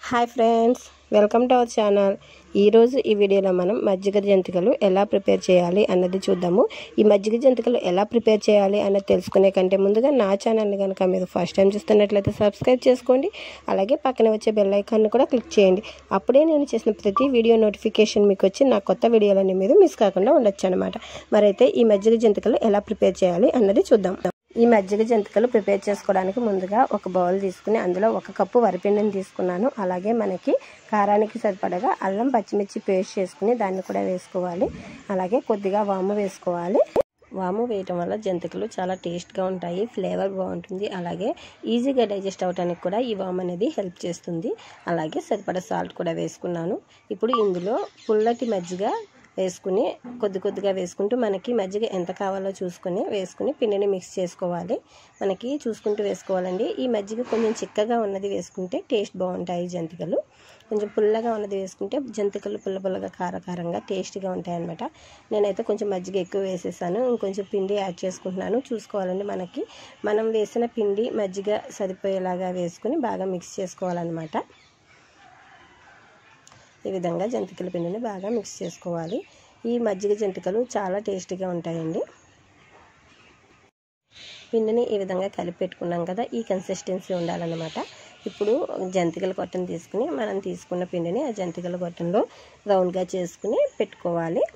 hi friends welcome to our channel ఈరోజు ఈ వీడియోలో మనం మజ్జిగ జంతికలు ఎలా ప్రిపేర్ చేయాలి అన్నది చూద్దాము ఈ మజ్జిగ జంతికలు ఎలా ప్రిపేర్ చేయాలి అన్నది తెలుసుకునే కంటే ముందుగా నా ఛానల్ని కనుక మీరు ఫస్ట్ టైం చూస్తున్నట్లయితే సబ్స్క్రైబ్ చేసుకోండి అలాగే పక్కన వచ్చే బెల్ ఐకాన్ని కూడా క్లిక్ చేయండి అప్పుడే నేను చేసిన ప్రతి వీడియో నోటిఫికేషన్ మీకు వచ్చి నా కొత్త వీడియోలన్నీ మీరు మిస్ కాకుండా ఉండొచ్చు అనమాట మరైతే ఈ మజ్జిగ జంతికలు ఎలా ప్రిపేర్ చేయాలి అన్నది చూద్దాం ఈ మజ్జిగ జంతికలు ప్రిపేర్ చేసుకోవడానికి ముందుగా ఒక బౌల్ తీసుకుని అందులో ఒక కప్పు వరిపిండిని తీసుకున్నాను అలాగే మనకి కారానికి సరిపడగా అల్లం పచ్చిమిర్చి పేస్ట్ చేసుకుని దాన్ని కూడా వేసుకోవాలి అలాగే కొద్దిగా వాము వేసుకోవాలి వాము వేయటం వల్ల జంతికలు చాలా టేస్ట్గా ఉంటాయి ఫ్లేవర్ బాగుంటుంది అలాగే ఈజీగా డైజెస్ట్ అవడానికి కూడా ఈ వాము అనేది హెల్ప్ చేస్తుంది అలాగే సరిపడ సాల్ట్ కూడా వేసుకున్నాను ఇప్పుడు ఇందులో పుల్లటి మజ్జిగ వేసుకుని కొద్ది కొద్దిగా వేసుకుంటూ మనకి మజ్జిగ ఎంత కావాలో చూసుకొని వేసుకుని పిండిని మిక్స్ చేసుకోవాలి మనకి చూసుకుంటూ వేసుకోవాలండి ఈ మజ్జిగ కొంచెం చిక్కగా ఉన్నది వేసుకుంటే టేస్ట్ బాగుంటాయి జంతికలు కొంచెం పుల్లగా ఉన్నది వేసుకుంటే జంతికలు పుల్ల పుల్లగా కారకారంగా టేస్టీగా ఉంటాయి అనమాట నేనైతే కొంచెం మజ్జిగ ఎక్కువ వేసేసాను ఇంకొంచెం పిండి యాడ్ చేసుకుంటున్నాను చూసుకోవాలండి మనకి మనం వేసిన పిండి మజ్జిగ సరిపోయేలాగా వేసుకుని బాగా మిక్స్ చేసుకోవాలన్నమాట ఈ విధంగా జంతికల పిండిని బాగా మిక్స్ చేసుకోవాలి ఈ మజ్జిగ జంతికలు చాలా టేస్టీగా ఉంటాయండి పిండిని ఈ విధంగా కలిపి పెట్టుకున్నాం కదా ఈ కన్సిస్టెన్సీ ఉండాలన్నమాట ఇప్పుడు జంతికల గొట్టను తీసుకుని మనం తీసుకున్న పిండిని ఆ జంతికల గొట్టంలో రౌండ్గా చేసుకుని పెట్టుకోవాలి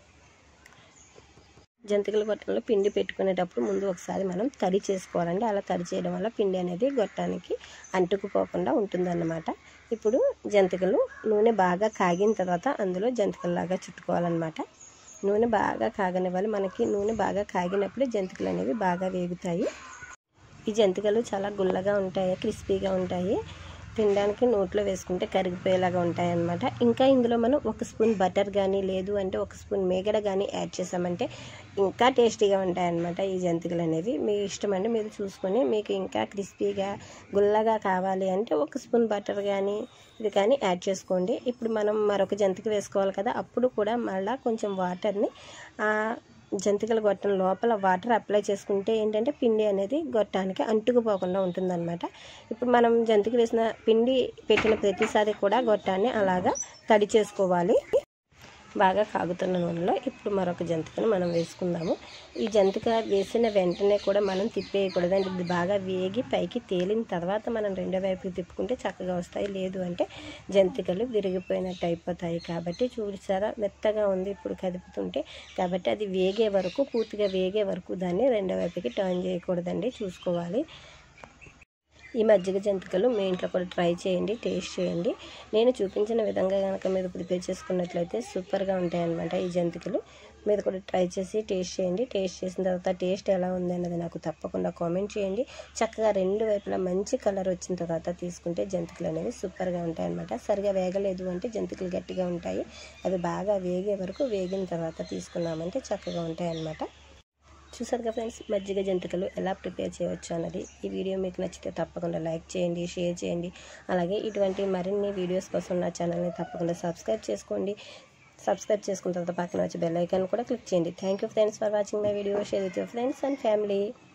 జంతికల గొట్టంలో పిండి పెట్టుకునేటప్పుడు ముందు ఒకసారి మనం తడి చేసుకోవాలండి అలా తడి చేయడం వల్ల పిండి అనేది గొట్టానికి అంటుకుపోకుండా ఉంటుందన్నమాట ఇప్పుడు జంతికలు నూనె బాగా కాగిన తర్వాత అందులో జంతికల్లాగా చుట్టుకోవాలన్నమాట నూనె బాగా కాగనివ్వాలి మనకి నూనె బాగా కాగినప్పుడు జంతికలు అనేవి బాగా వేగుతాయి ఈ జంతికలు చాలా గుల్లగా ఉంటాయి క్రిస్పీగా ఉంటాయి తినడానికి నోట్లో వేసుకుంటే కరిగిపోయేలాగా ఉంటాయి అన్నమాట ఇంకా ఇందులో మనం ఒక స్పూన్ బటర్ కానీ లేదు అంటే ఒక స్పూన్ మేగడ కానీ యాడ్ చేసామంటే ఇంకా టేస్టీగా ఉంటాయి అన్నమాట ఈ జంతికలు అనేవి మీ ఇష్టం అండి మీరు చూసుకొని మీకు ఇంకా క్రిస్పీగా గుల్లగా కావాలి అంటే ఒక స్పూన్ బటర్ కానీ ఇది కానీ యాడ్ చేసుకోండి ఇప్పుడు మనం మరొక జంతిక వేసుకోవాలి కదా అప్పుడు కూడా మళ్ళీ కొంచెం వాటర్ని జంతికల గొట్టం లోపల వాటర్ అప్లై చేసుకుంటే ఏంటంటే పిండి అనేది గొట్టానికి అంటుకుపోకుండా ఉంటుందన్నమాట ఇప్పుడు మనం జంతిక వేసిన పిండి పెట్టిన ప్రతిసారి కూడా గొట్టాన్ని అలాగా తడి చేసుకోవాలి బాగా కాగుతున్న నూనెలో ఇప్పుడు మరొక జంతికను మనం వేసుకుందాము ఈ జంతిక వేసిన వెంటనే కూడా మనం తిప్పేయకూడదు అంటే ఇది బాగా వేగి పైకి తేలిన తర్వాత మనం రెండో వైపుకి తిప్పుకుంటే చక్కగా వస్తాయి లేదు అంటే జంతికలు విరిగిపోయినట్టు అయిపోతాయి కాబట్టి చూసారా మెత్తగా ఉంది ఇప్పుడు కదుపుతుంటే కాబట్టి అది వేగే వరకు పూర్తిగా వేగే వరకు దాన్ని రెండో వైపుకి టర్న్ చేయకూడదండి చూసుకోవాలి ఈ మజ్జిగ జంతికలు మీ ఇంట్లో కూడా ట్రై చేయండి టేస్ట్ చేయండి నేను చూపించిన విధంగా కనుక మీరు ప్రిపేర్ చేసుకున్నట్లయితే సూపర్గా ఉంటాయన్నమాట ఈ జంతికలు మీరు కూడా ట్రై చేసి టేస్ట్ చేయండి టేస్ట్ చేసిన తర్వాత టేస్ట్ ఎలా ఉంది అన్నది నాకు తప్పకుండా కామెంట్ చేయండి చక్కగా రెండు వైపులా మంచి కలర్ వచ్చిన తర్వాత తీసుకుంటే జంతికలు అనేవి సూపర్గా ఉంటాయి అనమాట సరిగా వేగలేదు అంటే జంతికలు గట్టిగా ఉంటాయి అవి బాగా వేగే వరకు వేగిన తర్వాత తీసుకున్నామంటే చక్కగా ఉంటాయి అన్నమాట చూసారుగా ఫ్రెండ్స్ మజ్జిగ జంతికలు ఎలా ప్రిపేర్ చేయవచ్చు అన్నది ఈ వీడియో మీకు నచ్చితే తప్పకుండా లైక్ చేయండి షేర్ చేయండి అలాగే ఇటువంటి మరిన్ని వీడియోస్ కోసం నా ఛానల్ని తప్పకుండా సబ్స్క్రైబ్ చేసుకోండి సబ్స్క్రైబ్ చేసుకున్న తర్వాత పక్కన వచ్చి బెల్ ఐకాన్ కూడా క్లిక్ చేయండి thank you friends for watching my video share with your friends and family